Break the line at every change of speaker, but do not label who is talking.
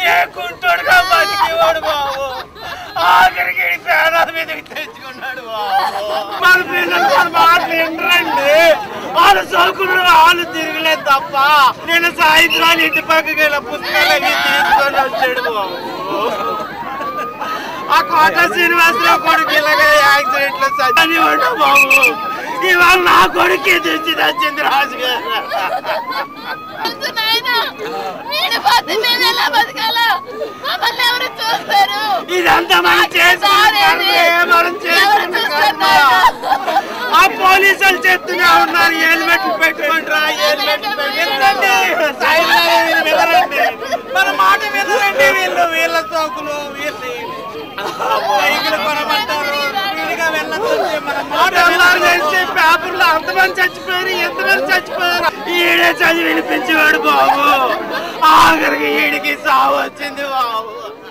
ఏ కుంటోడుగా బతికేవాడు బాబు ఆఖరికి ఈ ప్రాణాల మీదకి తెచ్చుకున్నాడు బాబు మన పిల్లలు మన మాటలు వినరండి వాళ్ళు సోకులు వాళ్ళు తిరగలేదు తప్ప నేను సాయంత్రం ఇంటి పక్కకి వెళ్ళి పుస్తకాలు అవి తీసుకొని వచ్చాడు బాబు ఆ కోట శ్రీనివాసరావు కొడుకు ఇలాగే యాక్సిడెంట్ లో చనివాడు బాబు ఇవాళ నా కొడుకే తెచ్చి తెచ్చింది రాజు గారు
తెలుసు నాయనా వీడి బతి మేము ఎలా బతకాలా మమ్మల్ని ఎవరు చూస్తారు
ఇదంతా మనం చేసుకున్న కర్మే, మనం చేసుకున్న కర్మ. ఆ పోలీసులు చెప్తూనే ఉన్నారు హెల్మెట్ పెట్టుకుంటారా హెల్మెట్ వినరండి సాయంత్రం వీళ్ళు వినరండి మన మాట వినరండి వీళ్ళు వీళ్ళ సోకులు వీళ్ళు బైకులు కొనమంటారు స్పీడ్గా వెళ్ళొద్దు మన మాట ఎమర్జెన్సీ పేపర్లో అంతమంది చచ్చిపోయారు ఎంతమంది చచ్చిపోయారు ఈడే చదివి వినిపించేవాడు బాబు ఆఖరికి ఈడికి సావు వచ్చింది బాబు